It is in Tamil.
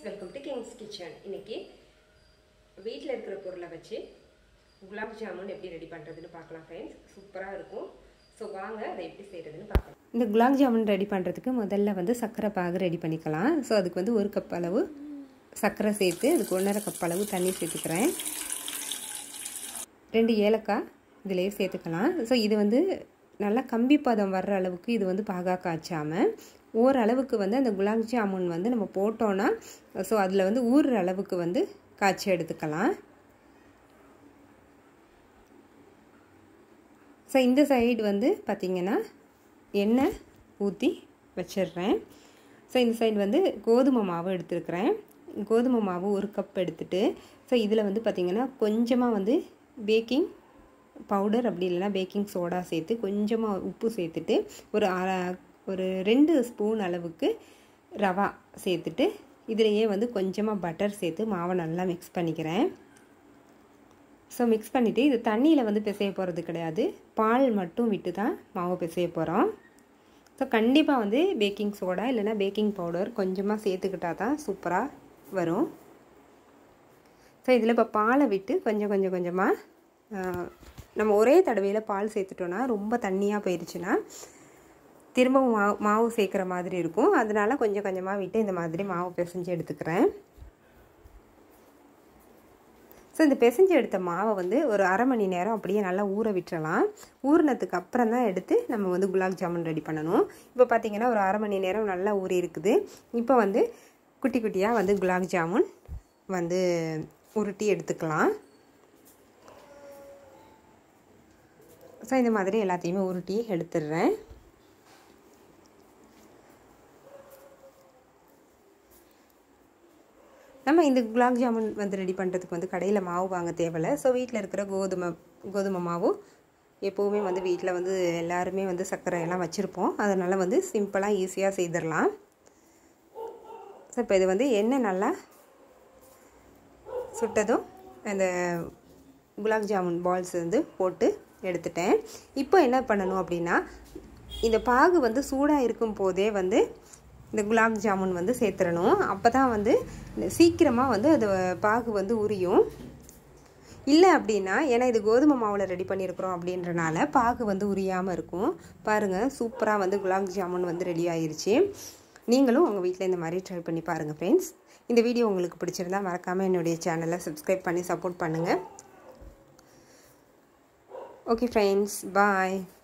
வெல்கம் டு கிங்ஸ் கிச்சன் இன்னைக்கு வீட்டில் இருக்கிற பொருளை வச்சு குலாப் ஜாமுன் எப்படி ரெடி பண்ணுறதுன்னு பார்க்கலாம் ஃப்ரெண்ட்ஸ் சூப்பராக இருக்கும் ஸோ வாங்க அதை எப்படி செய்கிறதுன்னு பார்க்கலாம் இந்த குலாப் ஜாமுன் ரெடி பண்ணுறதுக்கு முதல்ல வந்து சர்க்கரை பாகு ரெடி பண்ணிக்கலாம் ஸோ அதுக்கு வந்து ஒரு கப் அளவு சர்க்கரை சேர்த்து அதுக்கு ஒன்றரை கப் அளவு தண்ணி சேர்த்துக்கிறேன் ரெண்டு ஏலக்காய் இதிலே சேர்த்துக்கலாம் ஸோ இது வந்து நல்லா கம்பி பதம் வர்ற அளவுக்கு இது வந்து பாகா காய்ச்சாமல் ஓரளவுக்கு வந்து அந்த குலாப் ஜாமுன் வந்து நம்ம போட்டோன்னா ஸோ அதில் வந்து ஊறுற அளவுக்கு வந்து காய்ச்சி எடுத்துக்கலாம் ஸோ இந்த சைடு வந்து பார்த்திங்கன்னா எண்ணெய் ஊற்றி வச்சிடுறேன் ஸோ இந்த சைடு வந்து கோதுமை மாவு எடுத்துருக்கிறேன் கோதுமை மாவு ஒரு கப் எடுத்துட்டு ஸோ இதில் வந்து பார்த்திங்கன்னா கொஞ்சமாக வந்து பேக்கிங் பவுடர் அப்படி இல்லைன்னா பேக்கிங் சோடா சேர்த்து கொஞ்சமாக உப்பு சேர்த்துட்டு ஒரு அரை ஒரு ரெண்டு ஸ்பூன் அளவுக்கு ரவா சேர்த்துட்டு இதிலையே வந்து கொஞ்சமாக பட்டர் சேர்த்து மாவை நல்லா மிக்ஸ் பண்ணிக்கிறேன் ஸோ மிக்ஸ் பண்ணிவிட்டு இது தண்ணியில் வந்து பிசைய போகிறது கிடையாது பால் மட்டும் விட்டு தான் மாவு பிசைய போகிறோம் ஸோ கண்டிப்பாக வந்து பேக்கிங் சோடா இல்லைனா பேக்கிங் பவுடர் கொஞ்சமாக சேர்த்துக்கிட்டால் தான் சூப்பராக வரும் ஸோ இதில் இப்போ பாலை விட்டு கொஞ்சம் கொஞ்சம் கொஞ்சமாக நம்ம ஒரே தடவையில் பால் சேர்த்துட்டோன்னா ரொம்ப தண்ணியாக போயிடுச்சுன்னா திரும்பவும் மாவு மாவு சேர்க்குற மாதிரி இருக்கும் அதனால் கொஞ்சம் கொஞ்சமாக விட்டு இந்த மாதிரி மாவு பிசைஞ்சு எடுத்துக்கிறேன் ஸோ இந்த பிசைஞ்சு எடுத்த மாவை வந்து ஒரு அரை மணி நேரம் அப்படியே நல்லா ஊற விட்டுறலாம் ஊறினதுக்கு அப்புறம் தான் எடுத்து நம்ம வந்து குலாப் ஜாமுன் ரெடி பண்ணணும் இப்போ பார்த்திங்கன்னா ஒரு அரை மணி நேரம் நல்லா ஊறி இருக்குது இப்போ வந்து குட்டி குட்டியாக வந்து குலாப் ஜாமுன் வந்து உருட்டி எடுத்துக்கலாம் ஸோ இந்த மாதிரி எல்லாத்தையுமே உருட்டி எடுத்துடுறேன் நம்ம இந்த குலாப் ஜாமுன் வந்து ரெடி பண்ணுறதுக்கு வந்து கடையில் மாவு வாங்க தேவையில்லை ஸோ வீட்டில் இருக்கிற கோதுமை கோதுமை மாவு எப்போவுமே வந்து வீட்டில் வந்து எல்லாருமே வந்து சர்க்கரை எல்லாம் வச்சுருப்போம் அதனால் வந்து சிம்பிளாக ஈஸியாக செய்திடலாம் ஸோ இப்போ இது வந்து எண்ணெய் நல்லா சுட்டதும் அந்த குலாப் ஜாமுன் பால்ஸ் வந்து போட்டு எடுத்துட்டேன் இப்போ என்ன பண்ணணும் அப்படின்னா இந்த பாகு வந்து சூடாக இருக்கும் போதே வந்து இந்த குலாப் ஜாமுன் வந்து சேர்த்துடணும் அப்போ தான் வந்து சீக்கிரமாக வந்து அது பாகு வந்து உரியும் இல்லை அப்படின்னா ஏன்னா இது கோதுமை மாவில் ரெடி பண்ணியிருக்கிறோம் அப்படின்றனால பாகு வந்து உரியாமல் இருக்கும் பாருங்கள் சூப்பராக வந்து குலாப் ஜாமுன் வந்து ரெடி ஆயிடுச்சு நீங்களும் உங்கள் வீட்டில் இந்த மாதிரி ட்ரை பண்ணி பாருங்கள் ஃப்ரெண்ட்ஸ் இந்த வீடியோ உங்களுக்கு பிடிச்சிருந்தா மறக்காமல் என்னுடைய சேனலை சப்ஸ்கிரைப் பண்ணி சப்போர்ட் பண்ணுங்கள் ஓகே ஃப்ரெண்ட்ஸ் பாய்